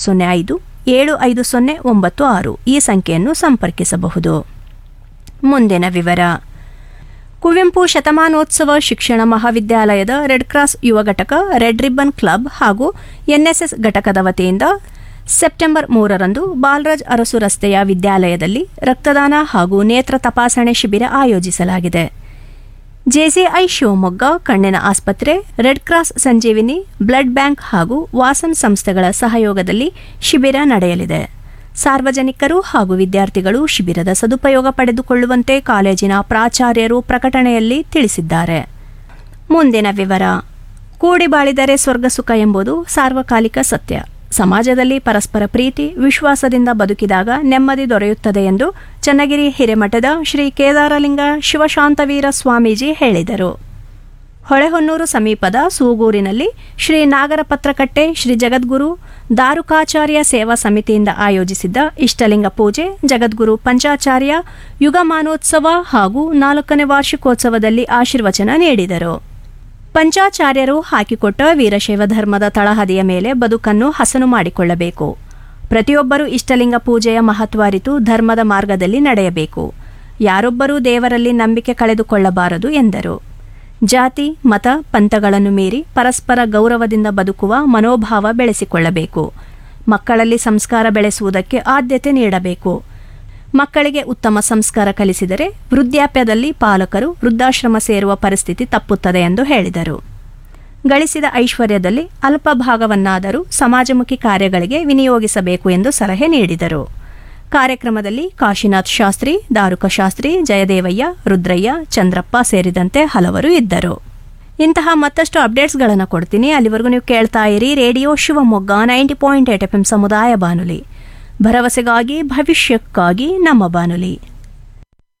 ಸೊನ್ನೆ ಐದು ಏಳು ಐದು ಸೊನ್ನೆ ಒಂಬತ್ತು ಆರು ಈ ಸಂಖ್ಯೆಯನ್ನು ಸಂಪರ್ಕಿಸಬಹುದು ಮುಂದಿನ ವಿವರ ಕುವೆಂಪು ಶತಮಾನೋತ್ಸವ ಶಿಕ್ಷಣ ಮಹಾವಿದ್ಯಾಲಯದ ರೆಡ್ ಕ್ರಾಸ್ ಯುವ ಘಟಕ ರೆಡ್ ರಿಬ್ಬನ್ ಕ್ಲಬ್ ಹಾಗೂ ಎನ್ಎಸ್ಎಸ್ ಘಟಕದ ವತಿಯಿಂದ ಸೆಪ್ಟೆಂಬರ್ ಮೂರರಂದು ಬಾಲರಾಜ್ ಅರಸು ರಸ್ತೆಯ ವಿದ್ಯಾಲಯದಲ್ಲಿ ರಕ್ತದಾನ ಹಾಗೂ ನೇತ್ರ ತಪಾಸಣೆ ಶಿಬಿರ ಆಯೋಜಿಸಲಾಗಿದೆ ಜೆಸಿಐ ಶಿವಮೊಗ್ಗ ಕಣ್ಣಿನ ಆಸ್ಪತ್ರೆ red cross Sanjeevini blood bank ಹಾಗೂ ವಾಸನ್ ಸಂಸ್ಥೆಗಳ ಸಹಯೋಗದಲ್ಲಿ ಶಿಬಿರ ನಡೆಯಲಿದೆ ಸಾರ್ವಜನಿಕರು ಹಾಗೂ ವಿದ್ಯಾರ್ಥಿಗಳು ಶಿಬಿರದ ಸದುಪಯೋಗ ಪಡೆದುಕೊಳ್ಳುವಂತೆ ಕಾಲೇಜಿನ ಪ್ರಾಚಾರ್ಯರು ಪ್ರಕಟಣೆಯಲ್ಲಿ ತಿಳಿಸಿದ್ದಾರೆ ಮುಂದಿನ ವಿವರ ಕೂಡಿ ಬಾಳಿದರೆ ಸ್ವರ್ಗ ಸುಖ ಎಂಬುದು ಸಾರ್ವಕಾಲಿಕ ಸತ್ಯ ಸಮಾಜದಲ್ಲಿ ಪರಸ್ಪರ ಪ್ರೀತಿ ವಿಶ್ವಾಸದಿಂದ ಬದುಕಿದಾಗ ನೆಮ್ಮದಿ ದೊರೆಯುತ್ತದೆ ಎಂದು ಚನ್ನಗಿರಿ ಹಿರೇಮಠದ ಶ್ರೀ ಕೇದಾರಲಿಂಗ ಶಿವಶಾಂತವೀರ ಸ್ವಾಮೀಜಿ ಹೇಳಿದರು ಹೊಳೆಹೊನ್ನೂರು ಸಮೀಪದ ಸೂಗೂರಿನಲ್ಲಿ ಶ್ರೀ ನಾಗರ ಪತ್ರಕಟ್ಟೆ ಶ್ರೀ ಜಗದ್ಗುರು ದಾರುಕಾಚಾರ್ಯ ಸೇವಾ ಸಮಿತಿಯಿಂದ ಆಯೋಜಿಸಿದ್ದ ಇಷ್ಟಲಿಂಗ ಪೂಜೆ ಜಗದ್ಗುರು ಪಂಚಾಚಾರ್ಯ ಯುಗಮಾನೋತ್ಸವ ಹಾಗೂ ನಾಲ್ಕನೇ ವಾರ್ಷಿಕೋತ್ಸವದಲ್ಲಿ ಆಶೀರ್ವಚನ ನೀಡಿದರು ಪಂಚಾಚಾರ್ಯರು ಹಾಕಿಕೊಟ್ಟ ವೀರಶೈವ ಧರ್ಮದ ತಳಹದಿಯ ಮೇಲೆ ಬದುಕನ್ನು ಹಸನು ಮಾಡಿಕೊಳ್ಳಬೇಕು ಪ್ರತಿಯೊಬ್ಬರೂ ಇಷ್ಟಲಿಂಗ ಪೂಜೆಯ ಮಹತ್ವ ಅರಿತು ಧರ್ಮದ ಮಾರ್ಗದಲ್ಲಿ ನಡೆಯಬೇಕು ಯಾರೊಬ್ಬರೂ ದೇವರಲ್ಲಿ ನಂಬಿಕೆ ಕಳೆದುಕೊಳ್ಳಬಾರದು ಎಂದರು ಜಾತಿ ಮತ ಪಂಥಗಳನ್ನು ಮೀರಿ ಪರಸ್ಪರ ಗೌರವದಿಂದ ಬದುಕುವ ಮನೋಭಾವ ಬೆಳೆಸಿಕೊಳ್ಳಬೇಕು ಮಕ್ಕಳಲ್ಲಿ ಸಂಸ್ಕಾರ ಬೆಳೆಸುವುದಕ್ಕೆ ಆದ್ಯತೆ ನೀಡಬೇಕು ಮಕ್ಕಳಿಗೆ ಉತ್ತಮ ಸಂಸ್ಕಾರ ಕಲಿಸಿದರೆ ವೃದ್ಧಾಪ್ಯದಲ್ಲಿ ಪಾಲಕರು ವೃದ್ಧಾಶ್ರಮ ಸೇರುವ ಪರಿಸ್ಥಿತಿ ತಪ್ಪುತ್ತದೆ ಎಂದು ಹೇಳಿದರು ಗಳಿಸಿದ ಐಶ್ವರ್ಯದಲ್ಲಿ ಅಲ್ಪ ಭಾಗವನ್ನಾದರೂ ಸಮಾಜಮುಖಿ ಕಾರ್ಯಗಳಿಗೆ ವಿನಿಯೋಗಿಸಬೇಕು ಎಂದು ಸಲಹೆ ನೀಡಿದರು ಕಾರ್ಯಕ್ರಮದಲ್ಲಿ ಕಾಶಿನಾಥ್ ಶಾಸ್ತ್ರಿ ದಾರುಕ ಶಾಸ್ತ್ರಿ ಜಯದೇವಯ್ಯ ರುದ್ರಯ್ಯ ಚಂದ್ರಪ್ಪ ಸೇರಿದಂತೆ ಹಲವರು ಇದ್ದರು ಇಂತಹ ಮತ್ತಷ್ಟು ಅಪ್ಡೇಟ್ಸ್ಗಳನ್ನು ಕೊಡ್ತೀನಿ ಅಲ್ಲಿವರೆಗೂ ನೀವು ಕೇಳ್ತಾ ಇರಿ radio Shivamogga ninety point eight F M ಸಮುದಾಯ ಬಾನುಲಿ ಭರವಸೆಗಾಗಿ ಭವಿಷ್ಯಕ್ಕಾಗಿ ನಮ್ಮ ಬಾನುಲಿ